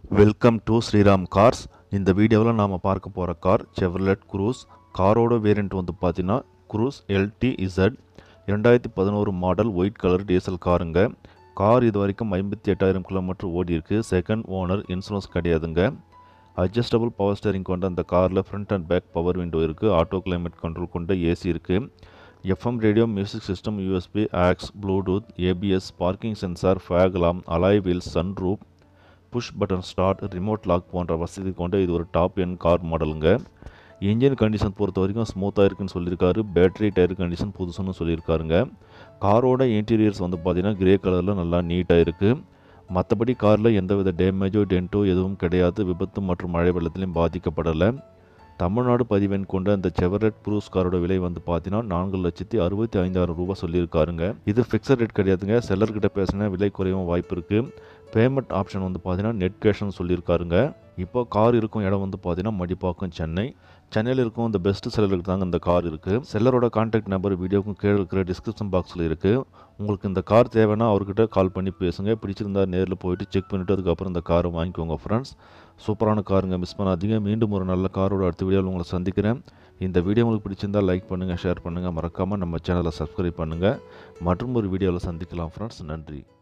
welcome to Sriram cars இந்த வீடியோவில் நாம் பார்க்க போகிற கார் செவர்லெட் குரூஸ் காரோட வேரியண்ட் வந்து பார்த்தீங்கன்னா குரூஸ் எல்டி இசட் இரண்டாயிரத்தி பதினோரு மாடல் ஒயிட் கலர் டீசல் காருங்க கார் இது வரைக்கும் ஐம்பத்தி எட்டாயிரம் கிலோமீட்டர் ஓடி இருக்கு செகண்ட் ஓனர் இன்சூரன்ஸ் கிடையாதுங்க அட்ஜஸ்டபிள் பவர் ஸ்டேரிங் கொண்ட அந்த காரில் front and back power window இருக்குது ஆட்டோ கிளைமேட் கண்ட்ரோல் கொண்ட ஏசி இருக்குது FM radio music system USB aux Bluetooth ABS parking sensor fog lamp alloy wheels sunroof push button start remote lock போன்ற வசதி கொண்ட இது ஒரு டாப் என் கார் மாடலுங்க engine condition பொறுத்த வரைக்கும் ஸ்மூத்தாக இருக்குன்னு சொல்லியிருக்காரு பேட்டரி டயர் கண்டிஷன் புதுசுன்னு சொல்லியிருக்காருங்க காரோட இன்டீரியர்ஸ் வந்து பார்த்தீங்கன்னா கிரே கலரில் நல்லா நீட்டாக இருக்குது மற்றபடி காரில் எந்தவித டேமேஜோ டென்ட்டோ எதுவும் கிடையாது விபத்து மற்றும் மழை வெள்ளத்திலையும் பாதிக்கப்படலை தமிழ்நாடு பதிவெண் கொண்ட இந்த செவரட் ப்ரூஸ் காரோட விலை வந்து பார்த்தீங்கன்னா நான்கு லட்சத்தி அறுபத்தி ஐந்தாயிரம் ரூபாய் சொல்லியிருக்காருங்க இது ஃபிக்ஸட் ரேட் கிடையாதுங்க செல்லர்கிட்ட பேசினா விலை குறையவும் வாய்ப்பு இருக்குது பேமெண்ட் ஆப்ஷன் வந்து பார்த்தீங்கன்னா நெட் கேஷ்னு சொல்லியிருக்காருங்க இப்போ கார் இருக்கும் இடம் வந்து பார்த்தீங்கன்னா மடிப்பாக்கம் சென்னை சென்னையில் இருக்கும் இந்த பெஸ்ட் செல்லருக்கு தாங்க இந்த கார் இருக்குது செல்லரோட கான்டாக்ட் நம்பர் வீடியோக்கும் கீழே இருக்கிற டிஸ்கிரிப்ஷன் பாக்ஸில் இருக்குது உங்களுக்கு இந்த கார் தேவைன்னா அவர்கிட்ட கால் பண்ணி பேசுங்க பிடிச்சிருந்தா நேரில் போயிட்டு செக் பண்ணிவிட்டு அதுக்கப்புறம் இந்த காரை வாங்கிக்கோங்க ஃப்ரெண்ட்ஸ் சூப்பரான காருங்க மிஸ் பண்ணாதீங்க மீண்டும் ஒரு நல்ல காரோட அடுத்த வீடியோவில் உங்களை சந்திக்கிறேன் இந்த வீடியோ உங்களுக்கு பிடிச்சிருந்தா லைக் பண்ணுங்கள் ஷேர் பண்ணுங்கள் மறக்காமல் நம்ம சேனலை சப்ஸ்கிரைப் பண்ணுங்கள் மற்றும் ஒரு வீடியோவில் சந்திக்கலாம் ஃப்ரெண்ட்ஸ் நன்றி